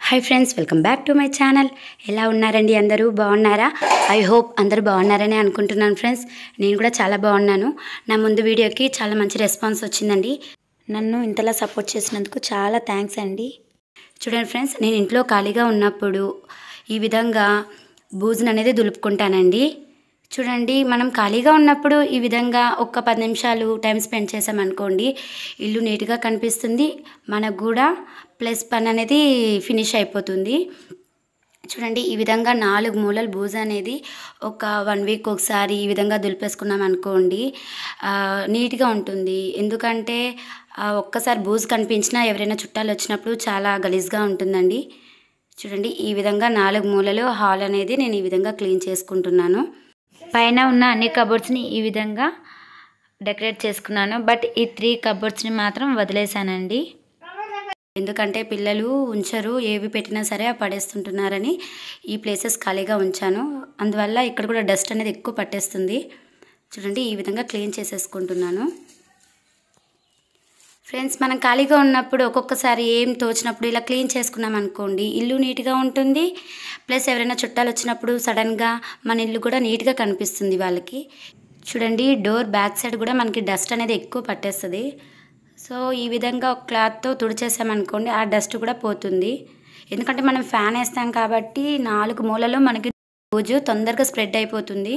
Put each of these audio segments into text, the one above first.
hi friends welcome back to my channel ఎలా ఉన్నారండి అందరూ బాగున్నారా ఐ హోప్ అందరూ బాగున్నారని అనుకుంటున్నాను ఫ్రెండ్స్ నేను కూడా చాలా బాగున్నాను నా ముందు వీడియోకి చాలా మంచి రెస్పాన్స్ వచ్చిందండి నన్ను ఇంతలా సపోర్ట్ చేసినందుకు చాలా థ్యాంక్స్ అండి చూడండి ఫ్రెండ్స్ నేను ఇంట్లో ఖాళీగా ఉన్నప్పుడు ఈ విధంగా బూజును అనేది దులుపుకుంటానండి చూడండి మనం ఖాళీగా ఉన్నప్పుడు ఈ విధంగా ఒక్క పది నిమిషాలు టైం స్పెండ్ చేసామనుకోండి ఇల్లు నీట్గా కనిపిస్తుంది మనకు కూడా ప్లస్ పని అనేది ఫినిష్ అయిపోతుంది చూడండి ఈ విధంగా నాలుగు మూలల బూజ అనేది ఒక వన్ వీక్ ఒకసారి ఈ విధంగా దులిపేసుకున్నాం అనుకోండి ఆ, నీట్గా ఉంటుంది ఎందుకంటే ఆ, ఒక్కసారి బూజు కనిపించినా ఎవరైనా చుట్టాలు వచ్చినప్పుడు చాలా గలీజ్గా ఉంటుందండి చూడండి ఈ విధంగా నాలుగు మూలలు హాల్ అనేది నేను ఈ విధంగా క్లీన్ చేసుకుంటున్నాను పైన ఉన్న అన్ని కబోర్డ్స్ని ఈ విధంగా డెకరేట్ చేసుకున్నాను బట్ ఈ త్రీ కబోర్డ్స్ని మాత్రం వదిలేశానండి ఎందుకంటే పిల్లలు ఉంచరు ఏవి పెట్టినా సరే అవి పడేస్తుంటున్నారని ఈ ప్లేసెస్ ఖాళీగా ఉంచాను అందువల్ల ఇక్కడ కూడా డస్ట్ అనేది ఎక్కువ పట్టేస్తుంది చూడండి ఈ విధంగా క్లీన్ చేసేసుకుంటున్నాను ఫ్రెండ్స్ మనం ఖాళీగా ఉన్నప్పుడు ఒక్కొక్కసారి ఏం తోచినప్పుడు ఇలా క్లీన్ చేసుకున్నాం అనుకోండి ఇల్లు నీట్గా ఉంటుంది ప్లస్ ఎవరైనా చుట్టాలు వచ్చినప్పుడు సడన్గా మన ఇల్లు కూడా నీట్గా కనిపిస్తుంది వాళ్ళకి చూడండి డోర్ బ్యాక్ సైడ్ కూడా మనకి డస్ట్ అనేది ఎక్కువ పట్టేస్తుంది సో ఈ విధంగా ఒక క్లాత్తో తుడిచేసామనుకోండి ఆ డస్ట్ కూడా పోతుంది ఎందుకంటే మనం ఫ్యాన్ వేస్తాం కాబట్టి నాలుగు మూలలో మనకి రోజు తొందరగా స్ప్రెడ్ అయిపోతుంది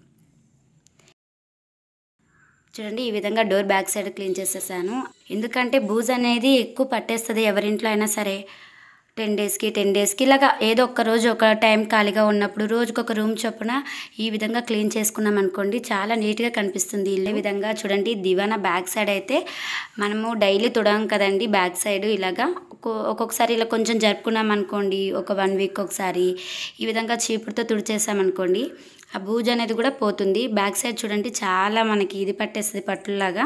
చూడండి ఈ విధంగా డోర్ బ్యాక్ సైడ్ క్లీన్ చేసేసాను ఎందుకంటే బూజ్ అనేది ఎక్కువ పట్టేస్తుంది ఎవరింట్లో అయినా సరే టెన్ డేస్కి టెన్ డేస్కి ఇలాగా ఏదో ఒక రోజు ఒక టైం ఖాళీగా ఉన్నప్పుడు రోజుకి ఒక రూమ్ చొప్పున ఈ విధంగా క్లీన్ చేసుకున్నాం అనుకోండి చాలా నీట్గా కనిపిస్తుంది ఇల్లు ఈ విధంగా చూడండి దివానా బ్యాక్ సైడ్ అయితే మనము డైలీ తుడాం కదండి బ్యాక్ సైడ్ ఇలాగా ఒక్కో- ఒక్కొక్కసారి ఇలా కొంచెం జరుపుకున్నాం అనుకోండి ఒక వన్ వీక్ ఒకసారి ఈ విధంగా చీపుడుతో తుడిచేసామనుకోండి ఆ బూజు అనేది కూడా పోతుంది బ్యాక్ సైడ్ చూడండి చాలా మనకి ఇది పట్టేస్తుంది పట్టులాగా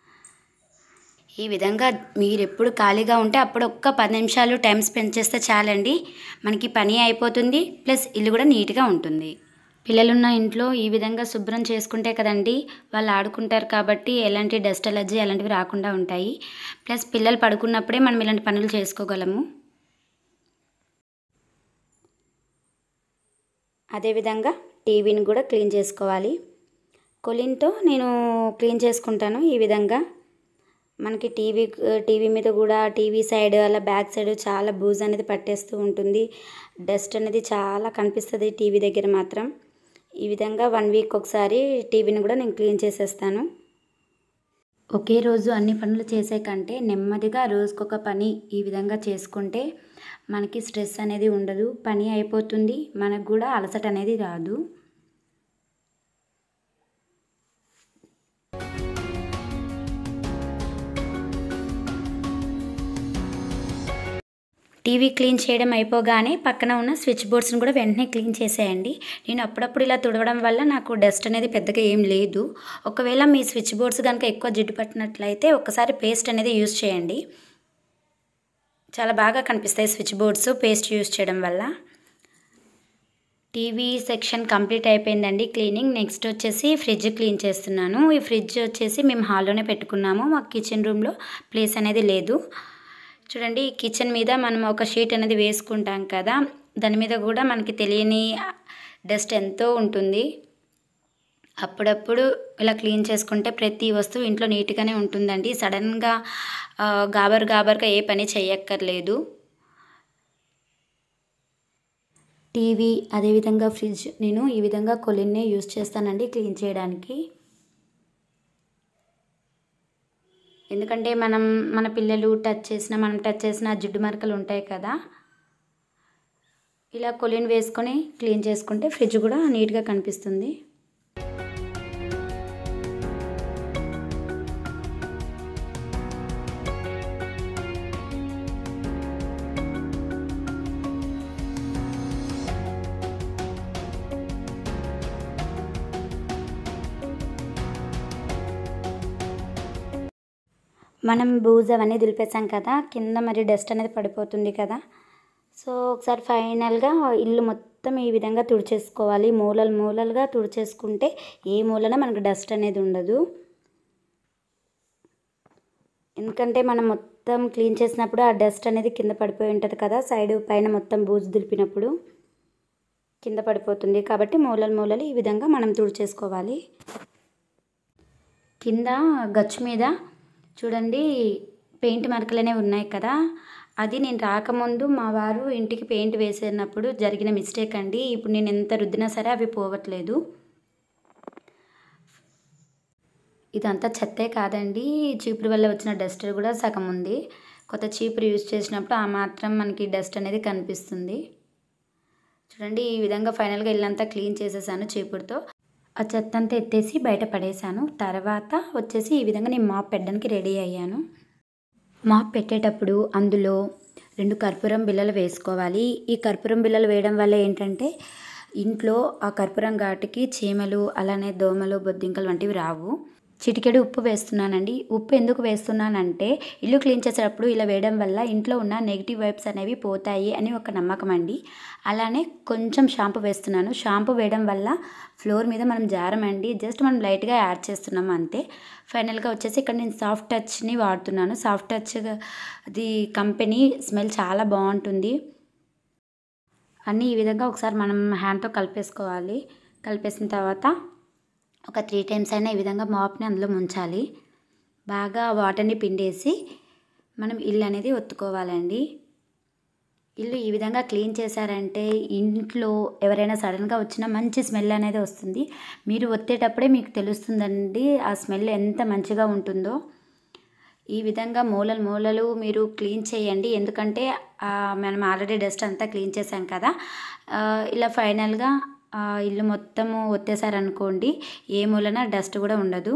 ఈ విధంగా మీరు ఎప్పుడు ఖాళీగా ఉంటే అప్పుడు ఒక్క పది నిమిషాలు టైం స్పెండ్ చేస్తే చాలండి మనకి పని అయిపోతుంది ప్లస్ ఇల్లు కూడా నీట్గా ఉంటుంది పిల్లలున్న ఇంట్లో ఈ విధంగా శుభ్రం చేసుకుంటే కదండి వాళ్ళు ఆడుకుంటారు కాబట్టి ఎలాంటి డస్ట్ అలర్జీ అలాంటివి రాకుండా ఉంటాయి ప్లస్ పిల్లలు పడుకున్నప్పుడే మనం ఇలాంటి పనులు చేసుకోగలము అదేవిధంగా టీవీని కూడా క్లీన్ చేసుకోవాలి కొలిన్తో నేను క్లీన్ చేసుకుంటాను ఈ విధంగా మనకి టీవీ టీవీ మీద కూడా టీవీ సైడ్ అలా బ్యాక్ సైడ్ చాలా బూజ్ అనేది పట్టేస్తూ ఉంటుంది డస్ట్ అనేది చాలా కనిపిస్తుంది టీవీ దగ్గర మాత్రం ఈ విధంగా వన్ వీక్ ఒకసారి టీవీని కూడా నేను క్లీన్ చేసేస్తాను ఒకే రోజు అన్ని పనులు చేసే కంటే నెమ్మదిగా రోజుకొక పని ఈ విధంగా చేసుకుంటే మనకి స్ట్రెస్ అనేది ఉండదు పని అయిపోతుంది మనకు కూడా అలసట అనేది రాదు టీవీ క్లీన్ చేయడం అయిపోగానే పక్కన ఉన్న స్విచ్ బోర్డ్స్ని కూడా వెంటనే క్లీన్ చేసేయండి నేను అప్పుడప్పుడు ఇలా తుడవడం వల్ల నాకు డస్ట్ అనేది పెద్దగా ఏం లేదు ఒకవేళ మీ స్విచ్ బోర్డ్స్ కనుక ఎక్కువ జిడ్డు పట్టినట్లయితే ఒకసారి పేస్ట్ అనేది యూస్ చేయండి చాలా బాగా కనిపిస్తాయి స్విచ్ బోర్డ్స్ పేస్ట్ యూస్ చేయడం వల్ల టీవీ సెక్షన్ కంప్లీట్ అయిపోయిందండి క్లీనింగ్ నెక్స్ట్ వచ్చేసి ఫ్రిడ్జ్ క్లీన్ చేస్తున్నాను ఈ ఫ్రిడ్జ్ వచ్చేసి మేము హాల్లోనే పెట్టుకున్నాము మాకు కిచెన్ రూమ్లో ప్లేస్ అనేది లేదు చూడండి కిచెన్ మీద మనం ఒక షీట్ అనేది వేసుకుంటాం కదా దాని మీద కూడా మనకి తెలియని డస్ట్ ఎంతో ఉంటుంది అప్పుడప్పుడు ఇలా క్లీన్ చేసుకుంటే ప్రతి వస్తువు ఇంట్లో నీట్గానే ఉంటుందండి సడన్గా ఆ, గాబర్ గాబర్గా ఏ పని చేయక్కర్లేదు టీవీ అదేవిధంగా ఫ్రిడ్జ్ నేను ఈ విధంగా కొలిన్నే యూస్ చేస్తానండి క్లీన్ చేయడానికి ఎందుకంటే మనం మన పిల్లలు టచ్ చేసిన మనం టచ్ చేసిన జిడ్డు మరకలు ఉంటాయి కదా ఇలా కొలిన్ వేసుకొని క్లీన్ చేసుకుంటే ఫ్రిడ్జ్ కూడా నీట్గా కనిపిస్తుంది మనం బూజ్ అవన్నీ దులిపేసాం కదా కింద మరి డస్ట్ అనేది పడిపోతుంది కదా సో ఒకసారి ఫైనల్గా ఇల్లు మొత్తం ఈ విధంగా తుడిచేసుకోవాలి మూలలు మూలలుగా తుడిచేసుకుంటే ఏ మూలన మనకు డస్ట్ అనేది ఉండదు ఎందుకంటే మనం మొత్తం మొత్తం క్లీన్ చేసినప్పుడు ఆ డస్ట్ అనేది కింద పడిపోయి ఉంటుంది కదా సైడ్ పైన మొత్తం బూజు దులిపినప్పుడు కింద పడిపోతుంది కాబట్టి మూలలు మూలలు ఈ విధంగా మనం తుడిచేసుకోవాలి కింద గచ్చు మీద చూడండి పెయింట్ మరకలు అనేవి ఉన్నాయి కదా అది నేను రాకముందు మా వారు ఇంటికి పెయింట్ వేసినప్పుడు జరిగిన మిస్టేక్ అండి ఇప్పుడు నేను ఎంత రుద్దినా సరే అవి పోవట్లేదు ఇదంతా చెత్తే కాదండి చీపురు వల్ల వచ్చిన డస్ట్ కూడా సగం ఉంది కొత్త చీపురు యూజ్ చేసినప్పుడు ఆ మాత్రం మనకి డస్ట్ అనేది కనిపిస్తుంది చూడండి ఈ విధంగా ఫైనల్గా ఇల్లంతా క్లీన్ చేసేసాను చీపురుతో ఆ చెత్త అంతా ఎత్తేసి బయట పడేసాను తర్వాత వచ్చేసి ఈ విధంగా నేను మాప్ పెట్టడానికి రెడీ అయ్యాను మాప్ పెట్టేటప్పుడు అందులో రెండు కర్పూరం బిళ్ళలు వేసుకోవాలి ఈ కర్పూరం బిళ్ళలు వేయడం వల్ల ఏంటంటే ఇంట్లో ఆ కర్పూరం ఘాటుకి చీమలు అలానే దోమలు బొద్దింకలు వంటివి రావు చిటికెడు ఉప్పు వేస్తున్నానండి ఉప్పు ఎందుకు వేస్తున్నానంటే ఇల్లు క్లీన్ చేసేటప్పుడు ఇలా వేయడం వల్ల ఇంట్లో ఉన్న నెగిటివ్ వైబ్స్ అనేవి పోతాయి అని ఒక నమ్మకం అండి అలానే కొంచెం షాంపూ వేస్తున్నాను షాంపూ వేయడం వల్ల ఫ్లోర్ మీద మనం జారమండి జస్ట్ మనం లైట్గా యాడ్ చేస్తున్నాము అంతే ఫైనల్గా వచ్చేసి ఇక్కడ నేను సాఫ్ట్ టచ్ని వాడుతున్నాను సాఫ్ట్ టచ్ అది కంపెనీ స్మెల్ చాలా బాగుంటుంది అన్నీ ఈ విధంగా ఒకసారి మనం హ్యాండ్తో కలిపేసుకోవాలి కలిపేసిన తర్వాత ఒక త్రీ టైమ్స్ అయినా ఈ విధంగా మాప్ని అందులో ముంచాలి బాగా వాటర్ని పిండేసి మనం ఇల్లు అనేది ఒత్తుకోవాలండి ఇల్లు ఈ విధంగా క్లీన్ చేశారంటే ఇంట్లో ఎవరైనా సడన్గా వచ్చినా మంచి స్మెల్ అనేది వస్తుంది మీరు ఒత్తేటప్పుడే మీకు తెలుస్తుందండి ఆ స్మెల్ ఎంత మంచిగా ఉంటుందో ఈ విధంగా మూలలు మూలలు మీరు క్లీన్ చేయండి ఎందుకంటే మనం ఆల్రెడీ డస్ట్ అంతా క్లీన్ చేసాం కదా ఇలా ఫైనల్గా ఇల్లు మొత్తము ఒత్తేసారనుకోండి ఏ మూలన డస్ట్ కూడా ఉండదు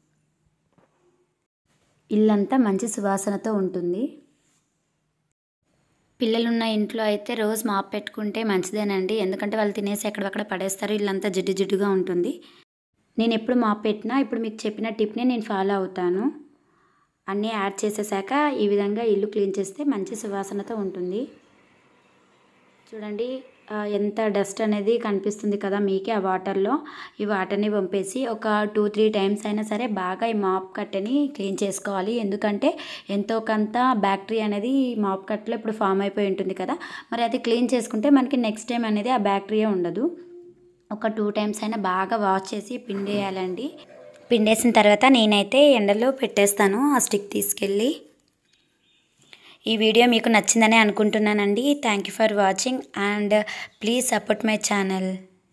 ఇల్లంతా మంచి సువాసనతో ఉంటుంది పిల్లలున్న ఇంట్లో అయితే రోజు మాప్ పెట్టుకుంటే మంచిదేనండి ఎందుకంటే వాళ్ళు తినేసి ఎక్కడక్కడ పడేస్తారు ఇల్లంతా జిడ్డు జిడ్డుగా ఉంటుంది నేను ఎప్పుడు మాప్ పెట్టినా ఇప్పుడు మీకు చెప్పిన టిప్ని నేను ఫాలో అవుతాను అన్నీ యాడ్ చేసేసాక ఈ విధంగా ఇల్లు క్లీన్ చేస్తే మంచి సువాసనతో ఉంటుంది చూడండి ఎంత డస్ట్ అనేది కనిపిస్తుంది కదా మీకే ఆ వాటర్లో ఈ వాటర్ని పంపేసి ఒక టూ త్రీ టైమ్స్ అయినా సరే బాగా ఈ మాప్ కట్టని క్లీన్ చేసుకోవాలి ఎందుకంటే ఎంతో కొంత బ్యాక్టీరియా అనేది మాప్ కట్టలో ఇప్పుడు ఫామ్ అయిపోయి ఉంటుంది కదా మరి అది క్లీన్ చేసుకుంటే మనకి నెక్స్ట్ టైం అనేది ఆ బ్యాక్టీరియా ఉండదు ఒక టూ టైమ్స్ అయినా బాగా వాష్ చేసి పిండేయాలండి పిండేసిన తర్వాత నేనైతే ఎండలో పెట్టేస్తాను ఆ స్టిక్ తీసుకెళ్ళి ఈ వీడియో మీకు నచ్చిందని అనుకుంటున్నానండి thank you for watching and please support my channel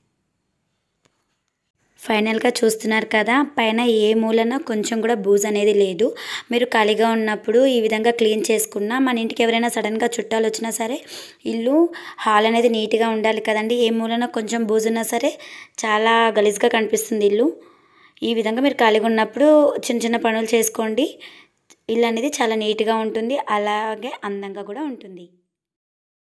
ఫైనల్గా చూస్తున్నారు కదా పైన ఏ మూలన కొంచెం కూడా బూజ్ అనేది లేదు మీరు ఖాళీగా ఉన్నప్పుడు ఈ విధంగా క్లీన్ చేసుకున్నా మన ఇంటికి ఎవరైనా సడన్గా చుట్టాలు వచ్చినా సరే ఇల్లు హాల్ అనేది నీట్గా ఉండాలి కదండి ఏ మూలన కొంచెం బూజు ఉన్నా సరే చాలా గలీజ్గా కనిపిస్తుంది ఇల్లు ఈ విధంగా మీరు ఖాళీగా ఉన్నప్పుడు చిన్న చిన్న పనులు చేసుకోండి ఇల్లు అనేది చాలా నీట్గా ఉంటుంది అలాగే అందంగా కూడా ఉంటుంది